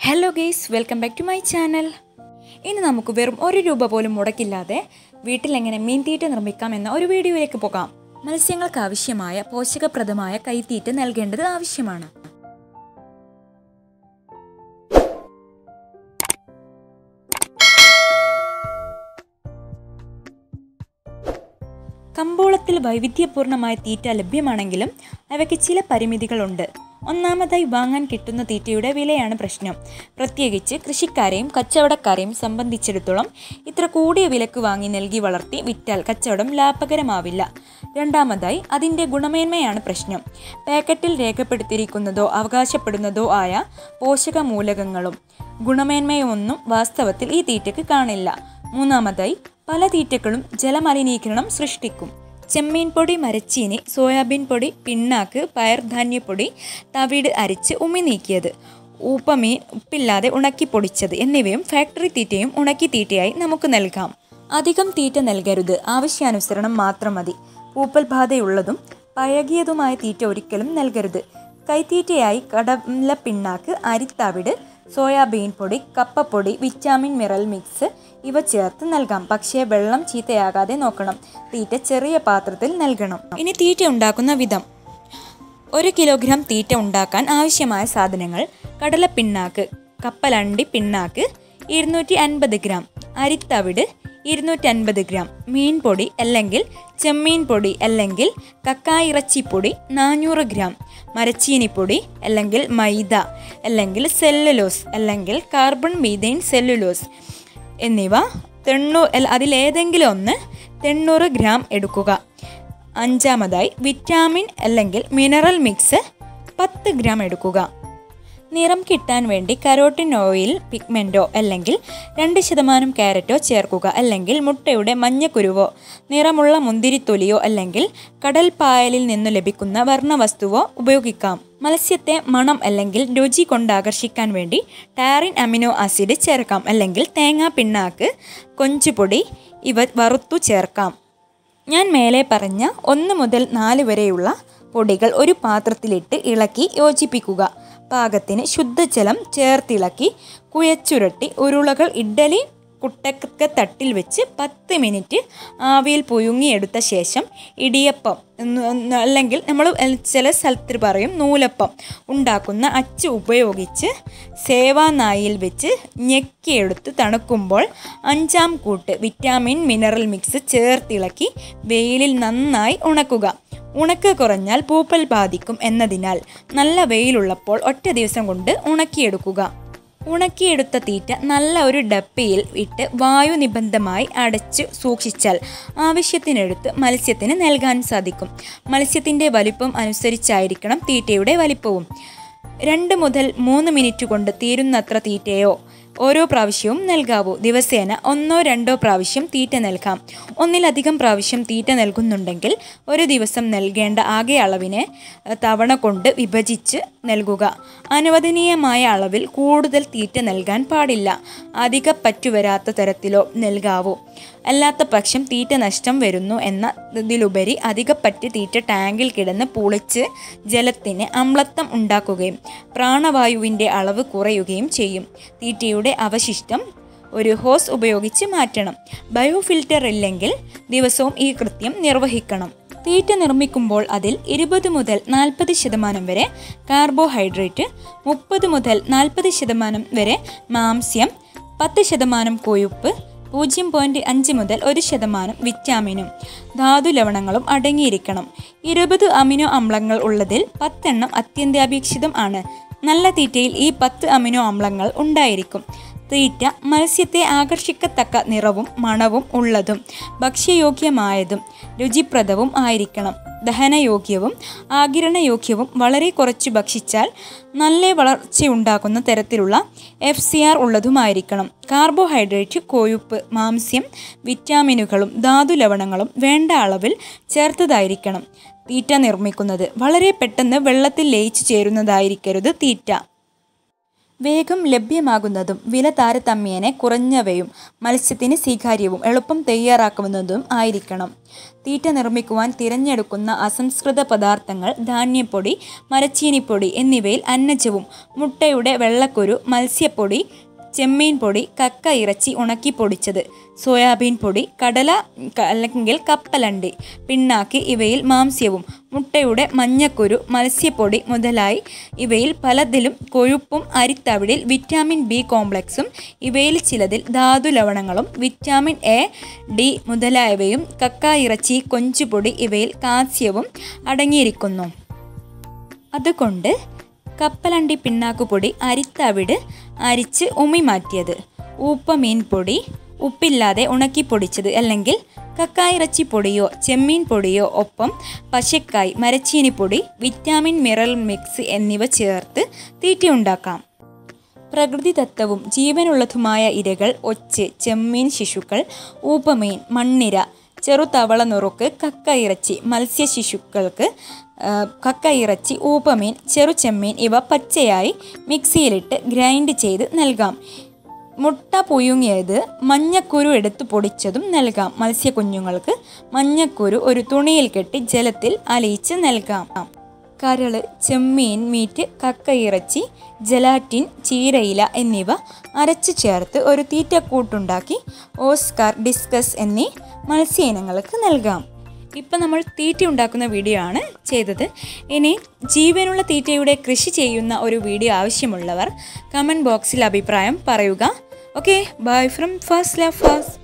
hello guys welcome back to my channel ഇന്ന് നമുക്ക് വെറും ഒരു രൂപ പോലും മുടക്കില്ലാതെ വീട്ടിൽ എങ്ങനെ മീൻ തീറ്റ നിർമ്മിക്കാം എന്ന ഒരു വീഡിയോയിലേക്ക് പോകാം മത്സ്യങ്ങൾക്ക് ആവശ്യമായ പോഷകപ്രദമായ കൈത്തീറ്റ നൽകേണ്ടത് ആവശ്യമാണ് കമ്പോളത്തിൽ വൈവിധ്യപൂർണമായ തീറ്റ ലഭ്യമാണെങ്കിലും അവയ്ക്ക് ചില പരിമിതികളുണ്ട് ഒന്നാമതായി വാങ്ങാൻ കിട്ടുന്ന തീറ്റയുടെ വിലയാണ് പ്രശ്നം പ്രത്യേകിച്ച് കൃഷിക്കാരെയും കച്ചവടക്കാരെയും സംബന്ധിച്ചിടത്തോളം ഇത്ര കൂടിയ വിലക്ക് വാങ്ങി നൽകി വളർത്തി വിറ്റാൽ കച്ചവടം ലാഭകരമാവില്ല രണ്ടാമതായി അതിൻ്റെ ഗുണമേന്മയാണ് പ്രശ്നം പാക്കറ്റിൽ രേഖപ്പെടുത്തിയിരിക്കുന്നതോ അവകാശപ്പെടുന്നതോ ആയ പോഷകമൂലകങ്ങളും ഗുണമേന്മയൊന്നും വാസ്തവത്തിൽ ഈ തീറ്റയ്ക്ക് കാണില്ല മൂന്നാമതായി പല തീറ്റകളും ജലമലിനീകരണം സൃഷ്ടിക്കും ചെമ്മീൻ പൊടി മരച്ചീനി സോയാബീൻ പൊടി പിണ്ണാക്ക് പയർധാന്യപ്പൊടി തവിട് അരിച്ച് ഉമി നീക്കിയത് ഊപ്പമീൻ ഉപ്പില്ലാതെ ഉണക്കി പൊടിച്ചത് എന്നിവയും ഫാക്ടറി തീറ്റയും ഉണക്കി തീറ്റയായി നമുക്ക് നൽകാം അധികം തീറ്റ നൽകരുത് ആവശ്യാനുസരണം മാത്രം മതി പൂപ്പൽ ബാധയുള്ളതും പഴകിയതുമായ തീറ്റ ഒരിക്കലും നൽകരുത് കൈത്തീറ്റയായി കടല പിണ്ണാക്ക് അരിത്തവിട് സോയാബീൻ പൊടി കപ്പപ്പൊടി വിറ്റാമിൻ മിറൽ മിക്സ് ഇവ ചേർത്ത് നൽകാം പക്ഷേ വെള്ളം ചീത്തയാകാതെ നോക്കണം തീറ്റ ചെറിയ പാത്രത്തിൽ നൽകണം ഇനി തീറ്റ ഉണ്ടാക്കുന്ന വിധം ഒരു കിലോഗ്രാം തീറ്റ ഉണ്ടാക്കാൻ ആവശ്യമായ സാധനങ്ങൾ കടലപ്പിണ്ണാക്ക് കപ്പലണ്ടി പിണ്ണാക്ക് ഇരുന്നൂറ്റി അൻപത് ഗ്രാം അരിത്തവിട് ഇരുന്നൂറ്റി അൻപത് ഗ്രാം മീൻ പൊടി അല്ലെങ്കിൽ ചെമ്മീൻ പൊടി അല്ലെങ്കിൽ കക്കായിറച്ചിപ്പൊടി നാനൂറ് ഗ്രാം മരച്ചീനിപ്പൊടി അല്ലെങ്കിൽ മൈദ അല്ലെങ്കിൽ സെല്ലുലോസ് അല്ലെങ്കിൽ കാർബൺ മീഥൈൻ സെല്ലുലോസ് എന്നിവ തൊണ്ണൂ അതിലേതെങ്കിലും ഒന്ന് തൊണ്ണൂറ് ഗ്രാം എടുക്കുക അഞ്ചാമതായി വിറ്റാമിൻ അല്ലെങ്കിൽ മിനറൽ മിക്സ് പത്ത് ഗ്രാം എടുക്കുക നിറം കിട്ടാൻ വേണ്ടി കരോട്ടിൻ ഓയിൽ പിഗ്മെൻറ്റോ അല്ലെങ്കിൽ രണ്ട് ശതമാനം ക്യാരറ്റോ ചേർക്കുക അല്ലെങ്കിൽ മുട്ടയുടെ മഞ്ഞക്കുരുവോ നിറമുള്ള മുന്തിരിത്തൊലിയോ അല്ലെങ്കിൽ കടൽ പായലിൽ നിന്നു ലഭിക്കുന്ന വർണ്ണവസ്തുവോ ഉപയോഗിക്കാം മത്സ്യത്തെ മണം അല്ലെങ്കിൽ രുചി കൊണ്ട് ആകർഷിക്കാൻ വേണ്ടി ടാറിൻ അമിനോ ആസിഡ് ചേർക്കാം അല്ലെങ്കിൽ തേങ്ങാ പിണ്ണാക്ക് കൊഞ്ചുപൊടി ഇവ വറുത്തു ചേർക്കാം ഞാൻ മേലെ പറഞ്ഞ ഒന്ന് മുതൽ നാല് വരെയുള്ള പൊടികൾ ഒരു പാത്രത്തിലിട്ട് ഇളക്കി യോജിപ്പിക്കുക പാകത്തിന് ശുദ്ധജലം ചേർത്തിളക്കി കുയച്ചുരട്ടി ഉരുളകൾ ഇഡ്ഡലി കുട്ടക്ക തട്ടിൽ വെച്ച് പത്ത് മിനിറ്റ് ആവിയിൽ പുഴുങ്ങിയെടുത്ത ശേഷം ഇടിയപ്പം അല്ലെങ്കിൽ നമ്മൾ ചില സ്ഥലത്ത് പറയും നൂലപ്പം ഉണ്ടാക്കുന്ന അച്ച് ഉപയോഗിച്ച് സേവാനായിൽ വെച്ച് ഞെക്കിയെടുത്ത് തണുക്കുമ്പോൾ അഞ്ചാം കൂട്ട് വിറ്റാമിൻ മിനറൽ മിക്സ് ചേർത്തിളക്കി വെയിലിൽ നന്നായി ഉണക്കുക ഉണക്ക് കുറഞ്ഞാൽ പൂപ്പൽ ബാധിക്കും എന്നതിനാൽ നല്ല വെയിലുള്ളപ്പോൾ ഒറ്റ ദിവസം കൊണ്ട് ഉണക്കിയെടുക്കുക ഉണക്കിയെടുത്ത തീറ്റ നല്ല ഒരു ഡപ്പയിൽ ഇട്ട് വായു നിബന്ധമായി അടച്ച് സൂക്ഷിച്ചാൽ ആവശ്യത്തിനെടുത്ത് മത്സ്യത്തിന് നൽകാൻ സാധിക്കും മത്സ്യത്തിൻ്റെ വലിപ്പം അനുസരിച്ചായിരിക്കണം തീറ്റയുടെ വലിപ്പവും രണ്ട് മുതൽ മൂന്ന് മിനിറ്റ് കൊണ്ട് തീരുന്നത്ര തീറ്റയോ ഓരോ പ്രാവശ്യവും നൽകാവൂ ദിവസേന ഒന്നോ രണ്ടോ പ്രാവശ്യം തീറ്റ നൽകാം ഒന്നിലധികം പ്രാവശ്യം തീറ്റ നൽകുന്നുണ്ടെങ്കിൽ ഒരു ദിവസം നൽകേണ്ട ആകെ അളവിനെ തവണ കൊണ്ട് വിഭജിച്ച് നൽകുക അനുവദനീയമായ അളവിൽ കൂടുതൽ തീറ്റ നൽകാൻ പാടില്ല അധിക പറ്റുവരാത്ത തരത്തിലോ നൽകാവൂ അല്ലാത്ത പക്ഷം തീറ്റ നഷ്ടം വരുന്നു എന്ന ഇതിലുപരി അധികപ്പറ്റ് തീറ്റ ടാങ്കിൽ കിടന്ന് പുളിച്ച് ജലത്തിന് അമ്ലത്വം ഉണ്ടാക്കുകയും പ്രാണവായുവിൻ്റെ അളവ് കുറയുകയും ചെയ്യും തീറ്റയുടെ അവശിഷ്ടം ഒരു ഹോസ് ഉപയോഗിച്ച് മാറ്റണം ബയോഫിൽറ്റർ ഇല്ലെങ്കിൽ ദിവസവും ഈ കൃത്യം നിർവഹിക്കണം തീറ്റ നിർമ്മിക്കുമ്പോൾ അതിൽ ഇരുപത് മുതൽ നാൽപ്പത് ശതമാനം വരെ കാർബോഹൈഡ്രേറ്റ് മുപ്പത് മുതൽ നാൽപ്പത് ശതമാനം വരെ മാംസ്യം പത്ത് ശതമാനം കൊഴുപ്പ് പൂജ്യം പോയിൻറ്റ് അഞ്ച് മുതൽ ഒരു ശതമാനം വിറ്റാമിനും ധാതു ലവണങ്ങളും അടങ്ങിയിരിക്കണം ഇരുപത് അമിനോ അമ്ലങ്ങൾ ഉള്ളതിൽ പത്തെണ്ണം അത്യന്താപേക്ഷിതം ആണ് നല്ല തീറ്റയിൽ ഈ പത്ത് അമിനോ അമ്ലങ്ങൾ ഉണ്ടായിരിക്കും തീറ്റ മത്സ്യത്തെ ആകർഷിക്കത്തക്ക നിറവും മണവും ഉള്ളതും ഭക്ഷ്യയോഗ്യമായതും രുചിപ്രദവും ആയിരിക്കണം ദഹനയോഗ്യവും ആകിരണയോഗ്യവും വളരെ കുറച്ച് ഭക്ഷിച്ചാൽ നല്ല വളർച്ചയുണ്ടാക്കുന്ന തരത്തിലുള്ള എഫ് സി ആർ ഉള്ളതുമായിരിക്കണം കാർബോഹൈഡ്രേറ്റ് കൊഴുപ്പ് മാംസ്യം വിറ്റാമിനുകളും ധാതു ലവണങ്ങളും വേണ്ട അളവിൽ ചേർത്തതായിരിക്കണം തീറ്റ നിർമ്മിക്കുന്നത് വളരെ പെട്ടെന്ന് വെള്ളത്തിൽ ലയിച്ചു ചേരുന്നതായിരിക്കരുത് തീറ്റ വേഗം ലഭ്യമാകുന്നതും വില താരതമ്യേന കുറഞ്ഞവയും മത്സ്യത്തിന് സ്വീകാര്യവും എളുപ്പം തയ്യാറാക്കുന്നതും ആയിരിക്കണം തീറ്റ നിർമ്മിക്കുവാൻ തിരഞ്ഞെടുക്കുന്ന അസംസ്കൃത പദാർത്ഥങ്ങൾ ധാന്യപ്പൊടി മരച്ചീനിപ്പൊടി എന്നിവയിൽ അന്നജവും മുട്ടയുടെ വെള്ളക്കുരു മത്സ്യപ്പൊടി ചെമ്മീൻ പൊടി കക്ക ഇറച്ചി ഉണക്കി പൊടിച്ചത് സോയാബീൻ പൊടി കടല ക- അല്ലെങ്കിൽ കപ്പലണ്ടി പിണ്ണാക്ക് ഇവയിൽ മാംസ്യവും മുട്ടയുടെ മഞ്ഞക്കുരു മത്സ്യപ്പൊടി മുതലായി ഇവയിൽ പലതിലും കൊഴുപ്പും അരിത്തവിടിൽ വിറ്റാമിൻ ബി കോംപ്ലക്സും ഇവയിൽ ചിലതിൽ ധാതു ലവണങ്ങളും വിറ്റാമിൻ എ ഡി മുതലായവയും കക്ക ഇറച്ചി കൊഞ്ചുപൊടി ഇവയിൽ കാൽസ്യവും അടങ്ങിയിരിക്കുന്നു അതുകൊണ്ട് കപ്പലണ്ടി പിണ്ണാക്കുപൊടി അരിത്തവിട് അരിച്ച് ഉമി മാറ്റിയത് ഊപ്പമീൻ പൊടി ഉപ്പില്ലാതെ ഉണക്കി പൊടിച്ചത് അല്ലെങ്കിൽ കക്കായിറച്ചി പൊടിയോ ചെമ്മീൻ പൊടിയോ ഒപ്പം പശക്കായ് മരച്ചീനിപ്പൊടി വിറ്റാമിൻ മിനറൽ മിക്സ് എന്നിവ ചേർത്ത് തീറ്റയുണ്ടാക്കാം പ്രകൃതിദത്തവും ജീവനുള്ളതുമായ ഇരകൾ ഒച്ച് ചെമ്മീൻ ശിശുക്കൾ ഊപ്പമീൻ മണ്ണിര ചെറുതവള നുറുക്ക് കക്ക ഇറച്ചി മത്സ്യ ശിശുക്കൾക്ക് ആ, കക്ക ഇറച്ചി ഊപ്പമീൻ ചെറുചെമ്മീൻ ഇവ പച്ചയായി മിക്സിയിലിട്ട് ഗ്രൈൻഡ് ചെയ്ത് നൽകാം മുട്ട പുഴുങ്ങിയത് മഞ്ഞക്കുരു എടുത്ത് പൊടിച്ചതും നൽകാം മത്സ്യക്കുഞ്ഞുങ്ങൾക്ക് മഞ്ഞക്കുരു ഒരു തുണിയിൽ കെട്ടി ജലത്തിൽ അലിയിച്ച് നൽകാം കരള് ചെമ്മീൻ മീറ്റ് കക്കയിറച്ചി ജലാറ്റിൻ ചീരയില എന്നിവ അരച്ച് ചേർത്ത് ഒരു തീറ്റക്കൂട്ടുണ്ടാക്കി ഓസ്കാർ ഡിസ്കസ് എന്നീ മത്സ്യ ഇനങ്ങൾക്ക് നൽകാം ഇപ്പം നമ്മൾ തീറ്റ ഉണ്ടാക്കുന്ന വീഡിയോ ആണ് ചെയ്തത് ഇനി ജീവനുള്ള തീറ്റയുടെ കൃഷി ചെയ്യുന്ന ഒരു വീഡിയോ ആവശ്യമുള്ളവർ കമൻറ്റ് ബോക്സിൽ അഭിപ്രായം പറയുക okay bye from first love fast